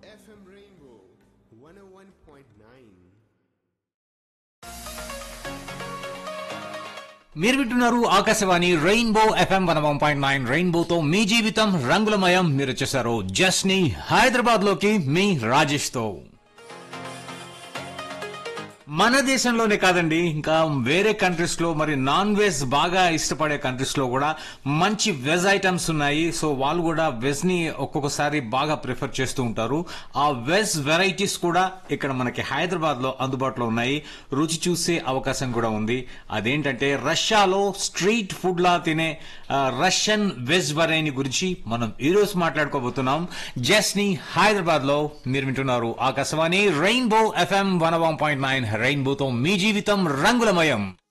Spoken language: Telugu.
FM Rainbow 101.9. మీరు వింటున్నారు Akashvani rainbow F M one one point nine రెయిన్బోతో మీ జీవితం రంగులమయం మీరు వచ్చేసారు జస్ట్ ని హైదరాబాద్ లోకి మీ రాజేష్ తో మన దేశంలోనే కాదండి ఇంకా వేరే కంట్రీస్ లో మరి నాన్ వెజ్ బాగా ఇష్టపడే కంట్రీస్ లో కూడా మంచి వెజ్ ఐటమ్స్ ఉన్నాయి సో వాళ్ళు కూడా వెజ్ ని ఒక్కొక్కసారి బాగా ప్రిఫర్ చేస్తూ ఉంటారు ఆ వెజ్ వెరైటీస్ కూడా ఇక్కడ మనకి హైదరాబాద్ లో అందుబాటులో ఉన్నాయి రుచి చూసే అవకాశం కూడా ఉంది అదేంటంటే రష్యాలో స్ట్రీట్ ఫుడ్ లా తినే ఆ, రష్యన్ వెజ్ వెరైటీ గురించి మనం ఈ రోజు మాట్లాడుకోబోతున్నాం జస్ట్ ని హైదరాబాద్ లో మీరు వింటున్నారు Akashvani rainbow F M one one point nine రెయిన్బోతో మీ జీవితం రంగులమయం